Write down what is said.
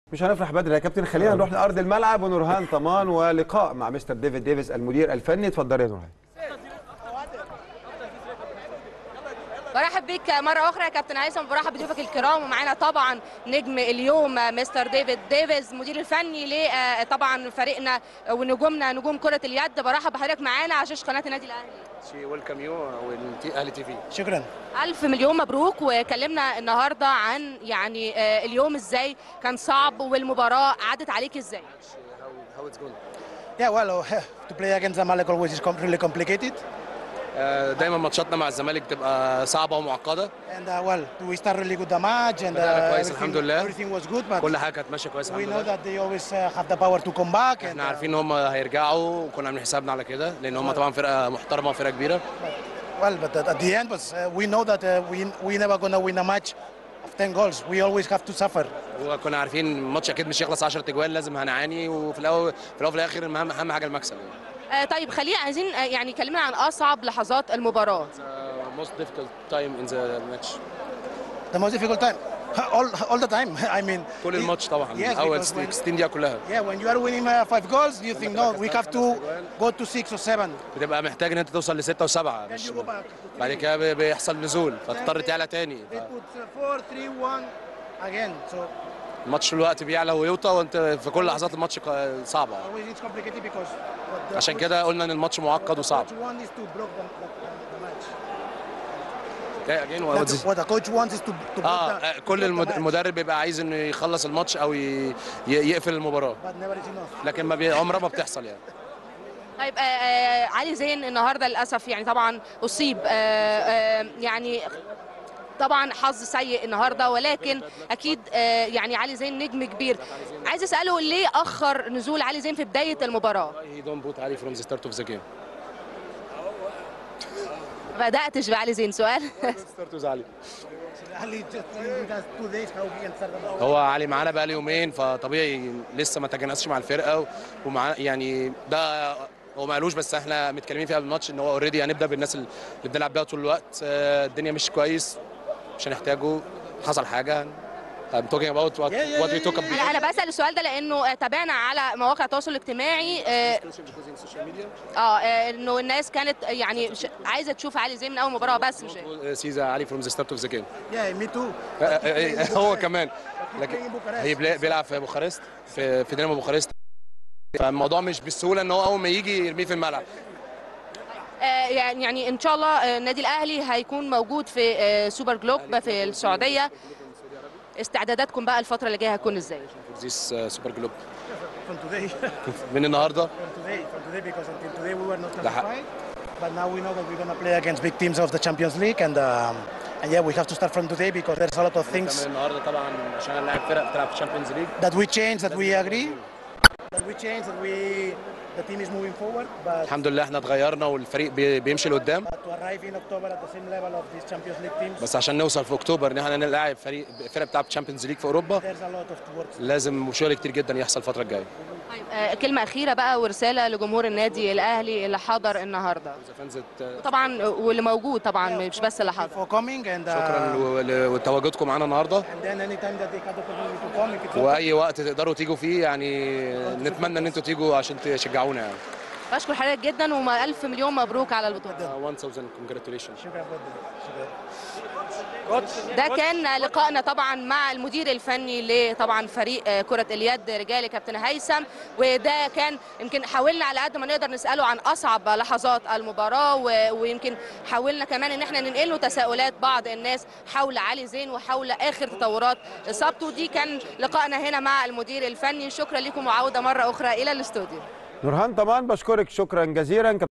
مش هنفرح بدري يا كابتن خلينا نروح لارض الملعب ونورهان طمان ولقاء مع مستر ديفيد ديفيس المدير الفني اتفضل يا نورهان برحب بيك مرة أخرى يا كابتن هيثم برحب بضيوفك الكرام ومعانا طبعا نجم اليوم مستر ديفيد ديفيز مدير الفني ل طبعا فريقنا ونجومنا نجوم كرة اليد برحب بحضرتك معانا على شاشة قناة النادي الأهلي شي ويلكم يو واهلي تي في شكرا ألف مليون مبروك وكلمنا النهاردة عن يعني آه، اليوم إزاي كان صعب والمباراة عدت عليك إزاي هاو اتس جون Yeah, well, uh, to play against Zamalek always is com- really complicated. دايما ماتشاتنا مع الزمالك بتبقى صعبه ومعقده And uh, well, we start really good the match, and uh, بدأنا كويس everything, الحمد لله. everything was good. But كل حاجه كانت ماشيه كويس we الحمد know لله that they always uh, have the power to come back. And, احنا uh, عارفين ان هم هيرجعوا وكنا عاملين حسابنا على كده لان هم طبعا فرقه محترمه وفرقه كبيره well, but at, at the end, was, uh, we know that uh, we we never gonna win a match of 10 goals. We always have to suffer. وكنا عارفين الماتش اكيد مش يخلص 10 تجوال لازم هنعاني وفي الاول في الاول وفي الاخر اهم اهم حاجه المكسب آه، طيب خلينا عايزين آه، يعني كلمنا عن أصعب لحظات المباراة most difficult time in the match The most difficult time, all all the time. I mean, طول it- الماتش طبعا Yes, اول because when- 60 دقيقه كلها Yeah, when you are winning uh, five goals, you think no, we have to go to six or seven. بتبقى محتاج ان انت توصل لستة وسبعة Then مش you go back. to بعد three. كده بي- بيحصل نزول فتضطر تعلى تاني They put uh, four, three, one again. So الماتش الوقت بيعلى ويوطى وانت في كل لحظات الماتش ق- صعبه always it's complicated because what the عشان coach- كده قلنا ان الماتش معقد وصعب What you want is to block the, the, the match. Okay, again, what What, was it? what the coach wants is to, to block اه the, آه، to كل block the المد- match, المدرب بيبقى عايز انه يخلص الماتش او ي- ي- يقفل المباراه but never is enough. لكن ما بي... عمرها ما بتحصل يعني طيب آه، آه، علي زين النهارده للاسف يعني طبعا اصيب آه، آه، يعني طبعا حظ سيء النهارده ولكن اكيد آه، يعني علي زين نجم كبير عايز اساله ليه اخر نزول علي زين في بدايه المباراه he don't put علي from the start of the game ما بداتش بعلي زين سؤال start with علي Ali just with us two days how he can start the match. هو علي معانا بقى له يومين فطبيعي لسه ما تجانسش مع الفرقه ومع يعني ده هو ما قالوش بس احنا متكلمين فيها قبل الماتش ان هو اوريدي هنبدا بالناس اللي بنلعب بيها طول الوقت آه، الدنيا مش كويس مش هنحتاجه حصل حاجه I'm talking about what, Yeah, yeah, what we yeah, talk yeah, about. انا انا بسال السؤال ده لانه آه، تابعنا على مواقع التواصل الاجتماعي آه، اه آه، انه الناس كانت يعني ش- عايزه تشوف علي زين من اول مباراه بس مش سيزا علي from the start of the game Yeah, me too. هو كمان He's لكن playing in Bucharest. هي بلا- بيلعب في بوخارست في في دينامو بوخارست فالموضوع مش بالسهوله ان هو اول ما يجي يرميه في الملعب آه، يعني يعني ان شاء الله آه، النادي الاهلي هيكون موجود في آه، سوبر جلوب في السعوديه استعداداتكم بقى الفتره اللي جايه هتكون ازاي ذيس سوبر جلوب From today. من النهارده From today. From today because until today we were not The ha- qualified. But now we know that we're gonna play against big teams of the Champions League and um, and yeah we have to start from today because there's a lot of من things النهارده طبعا عشان هنلاعب فرق بتلعب في الشامبيونز ليج that we change that we agree that we change that we the team is moving forward but الحمد لله احنا اتغيرنا والفريق بي- بيمشي لقدام But to arrive in October at the same level of these Champions League teams, بس عشان نوصل في اكتوبر ان احنا نلاعب فريق فرق بتاع الشامبيونز ليج في اوروبا there's a lot of work. لازم شغل كتير جدا يحصل الفتره الجايه طيب آه، كلمه اخيره بقى ورساله لجمهور النادي الاهلي اللي حضر النهارده طبعا واللي موجود طبعا مش بس اللي حضر for coming and uh, شكرا ل- لتواجدكم معانا النهارده and then anytime that they have the opportunity to come, if it's open, واي وقت تقدروا تيجوا فيه يعني نتمنى ان انتوا تيجوا عشان تشجعونا يعني بشكر حضرتك جدا وما الف مليون مبروك على البطوله 1000 congratulations شكرا جدا. شكرا. ده كان لقائنا طبعا مع المدير الفني لطبعا فريق آه، كرة اليد رجالي كابتن هيثم وده كان يمكن حاولنا على قد ما نقدر نسأله عن أصعب لحظات المباراة و- ويمكن حاولنا كمان إن احنا ننقل له تساؤلات بعض الناس حول علي زين وحول آخر تطورات إصابته دي كان لقائنا هنا مع المدير الفني شكرا لكم وعودة مرة أخرى إلى الاستوديو نورهان طمان بشكرك شكرا جزيلا